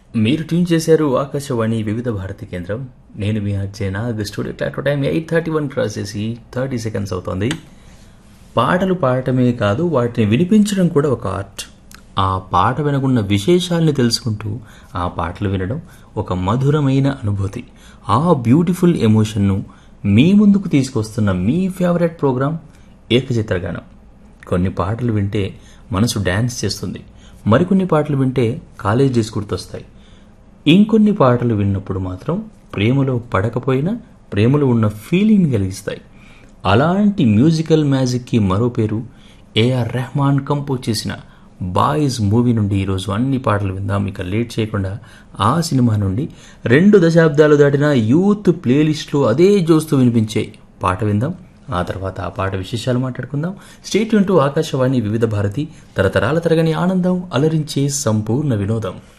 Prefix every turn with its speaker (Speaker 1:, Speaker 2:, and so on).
Speaker 1: మీరు ట్యూన్ చేశారు ఆకాశవాణి వివిధ భారతి కేంద్రం నేను మీ RJ Nag studio clock time eight thirty one cross చేసి థర్టీ సెకండ్స్ అవుతోంది పాటలు పాడటమే కాదు వాటిని వినిపించడం కూడా ఒక ఆర్ట్ ఆ పాట వెనకున్న విశేషాల్ని తెలుసుకుంటూ ఆ పాటలు వినడం ఒక మధురమైన అనుభూతి ఆ బ్యూటిఫుల్ ఎమోషన్ను మీ ముందుకు తీసుకొస్తున్న మీ ఫేవరెట్ ప్రోగ్రాం ఏకచిత్రగానం కొన్ని పాటలు వింటే మనసు డ్యాన్స్ చేస్తుంది మరికొన్ని పాటలు వింటే కాలేజ్ డేస్ గుర్తొస్తాయి ఇంకొన్ని పాటలు విన్నప్పుడు మాత్రం ప్రేమలో పడకపోయినా ప్రేమలో ఉన్న ఫీలింగ్ కలిగిస్తాయి అలాంటి మ్యూజికల్ మ్యాజిక్కి మరో పేరు ఏఆర్ రెహమాన్ కంపోజ్ చేసిన బాయ్స్ మూవీ నుండి ఈరోజు అన్ని పాటలు విందాం ఇక లేట్ చేయకుండా ఆ సినిమా నుండి రెండు దశాబ్దాలు దాటిన యూత్ ప్లేలిస్ట్లో అదే జోస్తూ వినిపించే పాట విందాం ఆ తర్వాత ఆ పాట విశేషాలు మాట్లాడుకుందాం స్టేట్ వింటూ ఆకాశవాణి వివిధ భారతి తరతరాల తరగని ఆనందం అలరించే సంపూర్ణ వినోదం